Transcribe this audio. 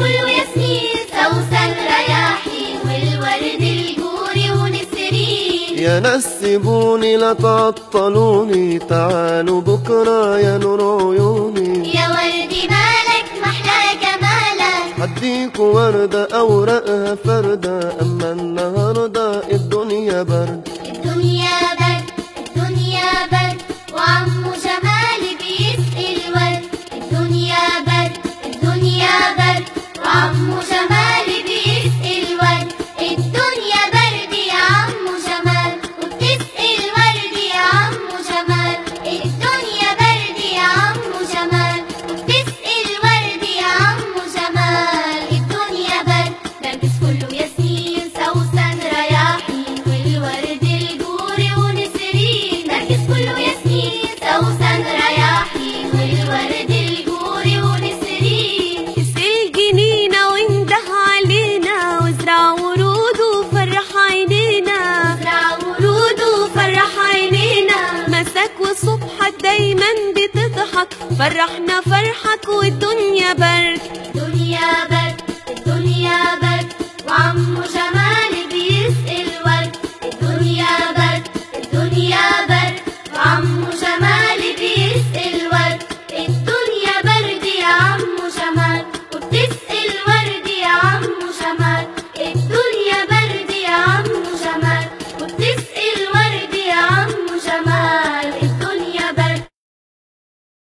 كله ياسمين سوسن رياحين والورد الجوري ونسرين يا ناس سيبوني لا تعطلوني تعالوا بكرة يا نور عيوني يا وردي مالك محلى جمالك هديكوا وردة أوراقها فردة أما النهاردة الدنيا برد الدنيا برد الدنيا برد وعمو جمال بيسقي الورد الدنيا برد الدنيا برد وعمو جمال بيسقي الورد الدنيا برد يا عمو جمال وبتسقي الورد يا عمو جمال الدنيا برد يا عمو جمال وبتسقي الورد يا عمو جمال الدنيا برد نرجس كله ياسمين سوسن رياحين والورد الجوري ونسرين نرجس كله ياسمين سوسن رياحين والورد الجوري ونسرين اسقي الجنينة وانده علينا وازرع ورود وفرح عينينا زرع ورود وفرح عينينا مساك وصبحك دايما بتضحك فرحنا فرحك والدنيا برد